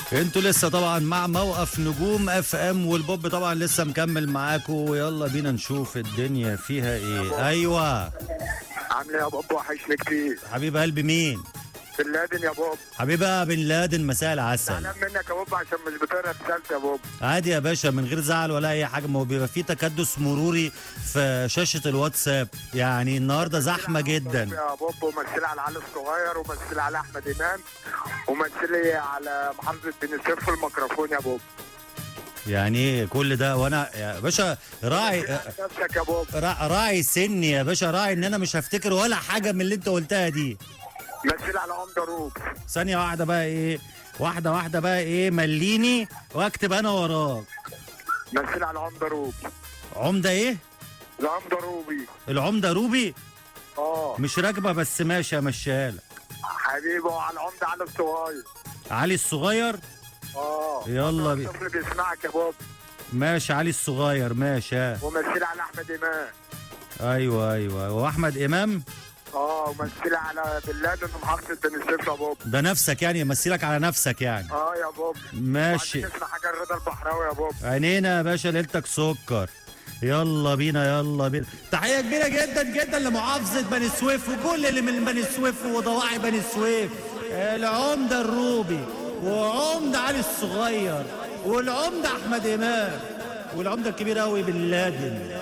انتوا لسه طبعا مع موقف نجوم اف ام والبوب طبعا لسه مكمل معاكم يلا بينا نشوف الدنيا فيها ايه ايوه عامل ايه يا بابا وحشني كتير حبيب قلبي مين بن لادن يا بابا حبيبها بن لادن مساء العسل زعلان منك يا بابا عشان مش بتقرا رسالتي يا بابا عادي يا باشا من غير زعل ولا اي حاجه ما هو بيبقى فيه تكدس مروري في شاشه الواتساب يعني النهارده زحمه جدا يا بابا ومثلي على علي الصغير ومثلي على احمد امام ومثلي على محافظه بني سويف الميكروفون يا بابا يعني ايه كل ده وانا يا باشا راعي نفسك يا بابا را- راعي سني يا باشا راعي ان انا مش هفتكر ولا حاجه من اللي انت قلتها دي مثلي على عمده روب ثانيه واحده بقى ايه واحده واحده بقى ايه مليني واكتب انا وراك مثلي على عمده روب عمده ايه العمده روبي العمده روبي اه مش راكبه بس ماشي امشيها لك حبيبي وعلى العمده علي الصغير علي الصغير اه يلا بي- الطفل بيسمعك يا بابا ماشي علي الصغير ماشي ها. ومثلي على احمد امام ايوه ايوه واحمد امام اه ومثلي على بن لادن ومحافظه بني سويف يا بابا ده نفسك يعني يمثلك على نفسك يعني اه يا بابا ماشي وبعدين اسمع حاجه الرضا البحراوي يا بابا عينينا يا باشا ليلتك سكر يلا بينا يلا بينا تحية كبيرة جدا جدا لمحافظة بني سويف وكل اللي من بني سويف وضواحي بني سويف العمدة الروبي وعمدة علي الصغير والعمدة أحمد إمام والعمدة الكبير أوي بن لادن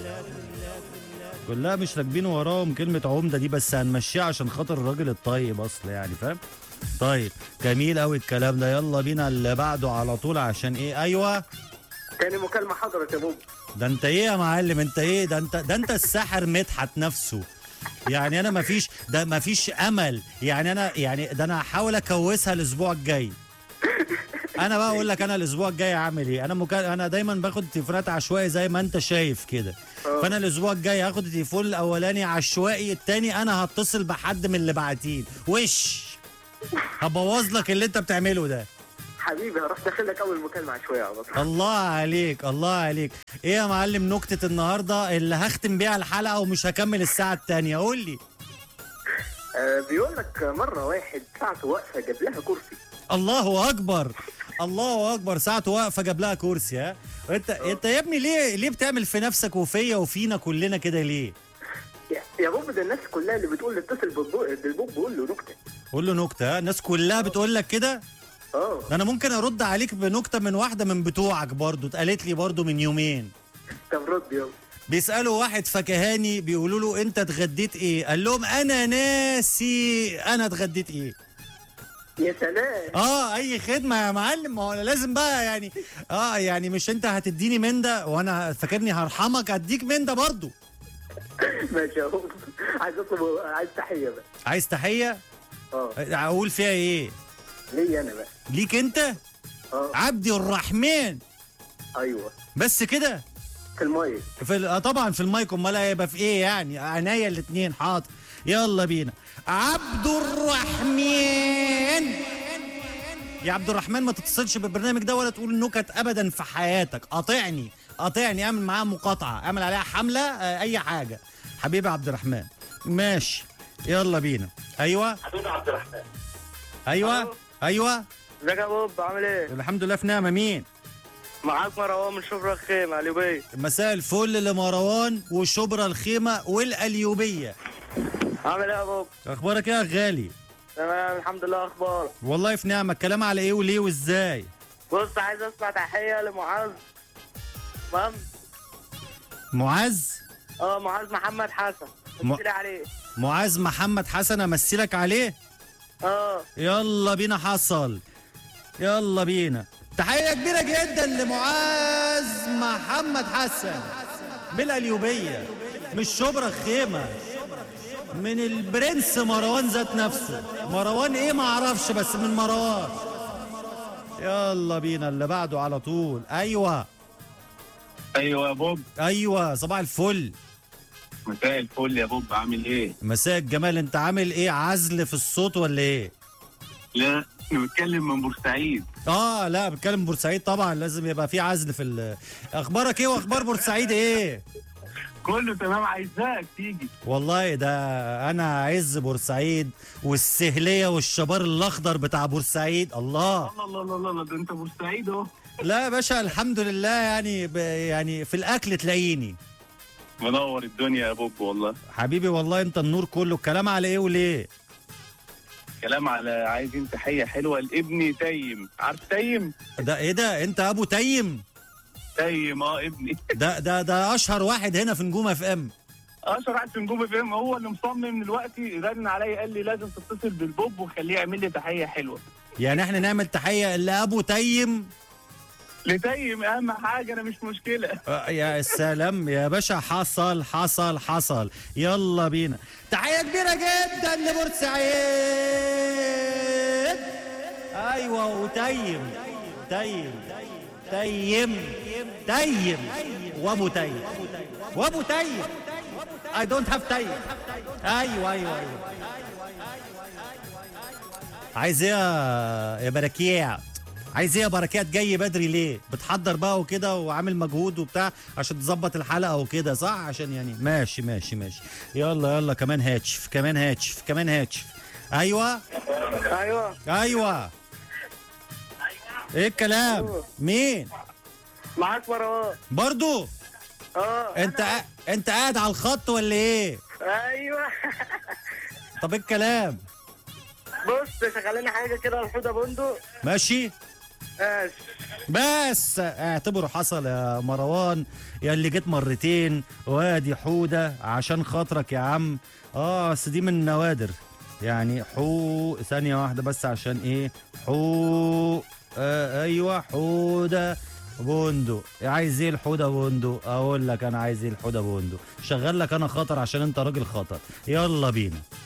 كلها مش راكبين وراهم كلمة عمدة دي بس هنمشيها عشان خاطر الراجل الطيب أصل يعني فاهم طيب جميل أوي الكلام ده يلا بينا اللي بعده على طول عشان إيه أيوه تاني مكالمه حضرت يا بابا ده انت ايه يا معلم انت ايه ده انت ده انت الساحر مدحت نفسه يعني انا مفيش ده مفيش امل يعني انا يعني ده انا هحاول اكوسها الاسبوع الجاي انا بقى اقول لك انا الاسبوع الجاي عامل ايه انا مكا... انا دايما باخد تليفونات عشوائي زي ما انت شايف كده فانا الاسبوع الجاي هاخد التليفون الاولاني عشوائي التاني انا هتصل بحد من اللي بعتين وش هبوظ لك اللي انت بتعمله ده حبيبي هروح داخل لك اول مكالمه شويه يا بابا الله عليك الله عليك ايه يا معلم نكتة النهاردة اللي هختم بيها الحلقة ومش هكمل الساعة التانية قول لي آه بيقول لك مره واحد ساعته واقفه جاب لها كرسي الله اكبر الله اكبر ساعته واقفة جاب لها كرسي ها انت انت يا ابني ليه ليه بتعمل في نفسك وفيا وفينا كلنا كده ليه يا- يا بابا ده الناس كلها اللي بتقول اتصل بالبو- بالبوب بيقول له نكته قول له نكتة ها الناس كلها بتقول لك كده اه ده انا ممكن ارد عليك بنكتة من واحدة من بتوعك برضو اتقالت لي برضو من يومين طب رد يلا بيسالوا واحد فكهاني بيقولوا له انت اتغديت ايه قال لهم انا ناسي انا اتغديت ايه يا سلام اه اي خدمه يا معلم ما هو أنا لازم بقى يعني اه يعني مش انت هتديني من ده وانا فاكرني هرحمك اديك من ده برضو ماشي يا بابا عايز اطلب عايز تحيه بقى عايز تحيه اه اقول فيها ايه ليا انا بقى ليك انت اه عبدي الرحمن ايوه بس كده في المايك في ال- آه طبعا في المايك امال هيبقى في ايه يعني عينيا الاثنين حاضر يلا بينا عبد الرحمن يا عبد الرحمن ما تتصلش بالبرنامج ده ولا تقول نكت ابدا في حياتك قاطعني قاطعني اعمل معاه مقاطعه اعمل عليها حمله آه، اي حاجه حبيبي عبد الرحمن ماشي يلا بينا ايوه حبيبي عبد الرحمن ايوه ايوه ازيك يا بابا عامل ايه؟ الحمد لله في نعمه مين معاك مروان من شبرا الخيمة اليوبية مساء الفل لمروان وشبرا الخيمه والاليوبيه عامل ايه يا بابا؟ اخبارك ايه يا غالي تمام الحمد لله اخبارك والله في نعمة الكلام على ايه وليه وازاي بص عايز اسمع تحية لمعاذ تمام؟ معاذ اه معاذ محمد حسن م- قلت لي عليه معاذ محمد حسن امثلك عليه اه يلا بينا حصل يلا بينا تحية كبيرة جدا لمعاذ محمد حسن بالأليوبية مش شبرا الخيمة من البرنس مروان ذات نفسه مروان ايه ما اعرفش بس من مروان يلا بينا اللي بعده على طول ايوه ايوه يا بوب ايوه صباح الفل مساء الفل يا بوب عامل ايه؟ مساء الجمال انت عامل ايه عزل في الصوت ولا ايه لا انا بتكلم من بورسعيد اه لا بتكلم بورسعيد طبعا لازم يبقى في عزل في ال- اخبارك ايه واخبار بورسعيد ايه كله تمام عايزاك تيجي والله ده انا عز بورسعيد والسهليه والشبار الاخضر بتاع بورسعيد الله الله الله الله الله ده انت بورسعيد اهو لا يا باشا الحمد لله يعني ب يعني في الاكل تلاقيني منور الدنيا يا بوب والله حبيبي والله انت النور كله الكلام على ايه وليه كلام على عايزين تحيه حلوه لابني تيم عارف تيم ده ايه ده انت ابو تيم تيم اه ابني ده ده ده اشهر واحد هنا في نجوم اف ام اشهر واحد في نجوم فيلم هو اللي مصمم دلوقتي رن عليا قال لي لازم تتصل بالبوب وخليه يعمل لي تحيه حلوه يعني احنا نعمل تحيه لابو تيم لتيم اهم حاجه انا مش مشكله آه، يا سلام يا باشا حصل حصل حصل يلا بينا تحية كبيرة جدا لبورسعيد ايوه وتيم تيم تيم تيم وابو تيم وابو تيم I don't have تيم ايوه ايوه ايوه عايز ايه يا- يا بركيات عايز ايه يا بركات جاي بدري ليه بتحضر بقى وكده وعامل مجهود وبتاع عشان تظبط الحلقه وكده صح عشان يعني ماشي ماشي ماشي يلا يلا كمان هاتشف كمان هاتشف كمان هاتشف ايوه ايوه ايوه ايه الكلام مين معاك مروان برضو اه انت قا- انت قاعد على الخط ولا ايه ايوه طب ايه الكلام بص شغالين حاجه كده الحوضه بندق ماشي ماشي بس اعتبره حصل يا مروان يا اللي جيت مرتين وادي حودة عشان خاطرك يا عم اه بس دي من النوادر يعني حو ثانية واحدة بس عشان ايه حو آه ايوه حودة بندق عايز ايه الحودة بندق اقول لك انا عايز ايه الحودة بندق شغال لك انا خطر عشان انت راجل خطر يلا بينا